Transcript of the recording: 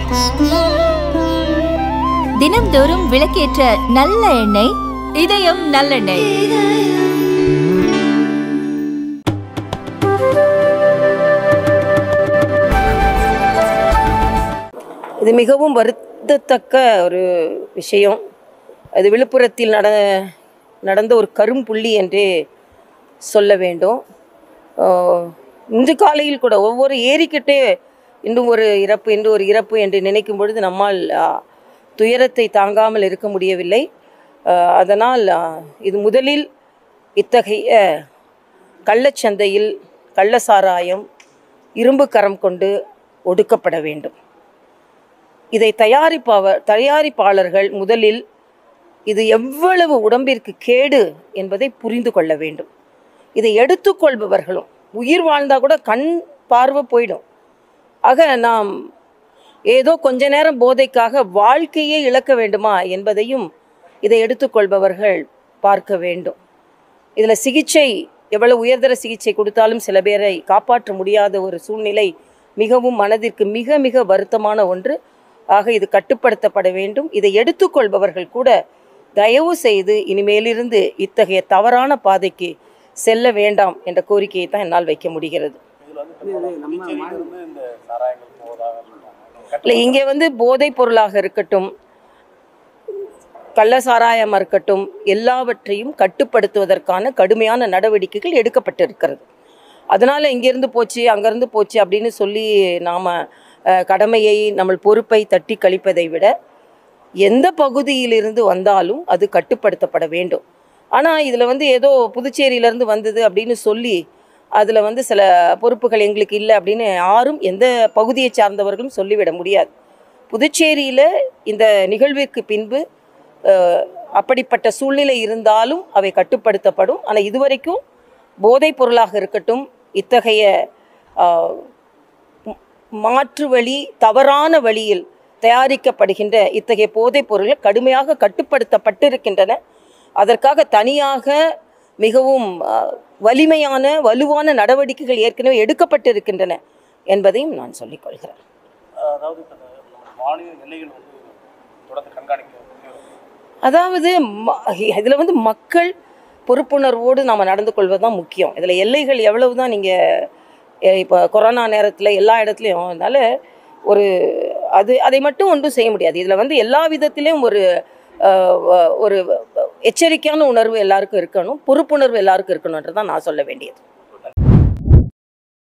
தினம்தோறும் விளக்கேற்ற நல்ல எண்ணெய் இதயம் நல்லெண்ணெய் இது மிகவும் வருத்தத்தக்க ஒரு விஷயம் அது விழுப்புரத்தில் நட நடந்த ஒரு கரும்புள்ளி என்றே சொல்ல வேண்டும் ஆஹ் இன்று காலையில் கூட ஒவ்வொரு ஏறிக்கிட்டே இன்னும் ஒரு இறப்பு இன்று ஒரு இறப்பு என்று நினைக்கும் பொழுது நம்மால் ஆஹ், துயரத்தை தாங்காமல் இருக்க முடியவில்லை ஆஹ், அதனால் ஆஹ், இது முதலில் இத்தகைய கள்ளச்சந்தையில் கள்ளசாராயம் இரும்பு கரம் கொண்டு ஒடுக்கப்பட வேண்டும் இதை தயாரிப்பவர் தயாரிப்பாளர்கள் முதலில் இது எவ்வளவு உடம்பிற்கு கேடு என்பதை புரிந்து கொள்ள வேண்டும் இதை எடுத்துக்கொள்பவர்களும் உயிர் வாழ்ந்தால் கூட கண் பார்வை போயிடும் ஆக நாம் ஏதோ கொஞ்ச நேரம் போதைக்காக வாழ்க்கையே இழக்க வேண்டுமா என்பதையும் இதை எடுத்துக்கொள்பவர்கள் பார்க்க வேண்டும் இதில் சிகிச்சை எவ்வளவு உயர்தர சிகிச்சை கொடுத்தாலும் சில பேரை காப்பாற்ற முடியாத ஒரு சூழ்நிலை மிகவும் மனதிற்கு மிக மிக வருத்தமான ஒன்று ஆக இது கட்டுப்படுத்தப்பட வேண்டும் இதை எடுத்துக்கொள்பவர்கள் கூட தயவு செய்து இனிமேலிருந்து இத்தகைய தவறான பாதைக்கு செல்ல வேண்டாம் என்ற கோரிக்கையை தான் என்னால் வைக்க முடிகிறது இல்லை இங்கே வந்து போதைப் பொருளாக இருக்கட்டும் கள்ள சாராயம் இருக்கட்டும் எல்லாவற்றையும் கட்டுப்படுத்துவதற்கான கடுமையான நடவடிக்கைகள் எடுக்கப்பட்டிருக்கிறது அதனால் இங்கேருந்து போச்சு அங்கேருந்து போச்சு அப்படின்னு சொல்லி நாம் கடமையை நம்ம பொறுப்பை தட்டி கழிப்பதை விட எந்த பகுதியிலிருந்து வந்தாலும் அது கட்டுப்படுத்தப்பட வேண்டும் ஆனால் இதில் வந்து ஏதோ புதுச்சேரியிலேருந்து வந்தது அப்படின்னு சொல்லி அதில் வந்து சில பொறுப்புகள் எங்களுக்கு இல்லை அப்படின்னு யாரும் எந்த பகுதியை சார்ந்தவர்களும் சொல்லிவிட முடியாது புதுச்சேரியில் இந்த நிகழ்விற்கு பின்பு அஹ், அப்படிப்பட்ட சூழ்நிலை இருந்தாலும் அவை கட்டுப்படுத்தப்படும் ஆனால் இதுவரைக்கும் போதைப் பொருளாக இருக்கட்டும் இத்தகைய அஹ், ம்- மாற்று வழி தவறான வழியில் தயாரிக்கப்படுகின்ற இத்தகைய போதைப் பொருள்கள் கடுமையாக கட்டுப்படுத்தப்பட்டிருக்கின்றன அதற்காக தனியாக மிகவும் அஹ், வலிமையான வலுவான நடவடிக்கைகள் ஏற்கனவே எடுக்கப்பட்டிருக்கின்றன என்பதையும் நான் சொல்லிக்கொள்கிறேன் அதாவது இப்போ இந்த நம்ம மாநில எல்லைகள் வந்து தொடர்ந்து கண்காணிக்க அதாவது இதில் வந்து மக்கள் பொறுப்புணர்வோடு நாம் நடந்து கொள்வது தான் முக்கியம் இதில் எல்லைகள் எவ்வளவு தான் நீங்கள் இப்போ கொரோனா நேரத்தில் எல்லா இடத்துலையும் அதனால் ஒரு அது அதை மட்டும் ஒன்றும் செய்ய முடியாது இதில் வந்து எல்லா விதத்திலையும் ஒரு அஹ், ஒரு எச்சரிக்கையான உணர்வு எல்லாருக்கும் இருக்கணும் பொறுப்புணர்வு எல்லாருக்கும் இருக்கணுன்றது தான் நான் சொல்ல வேண்டியது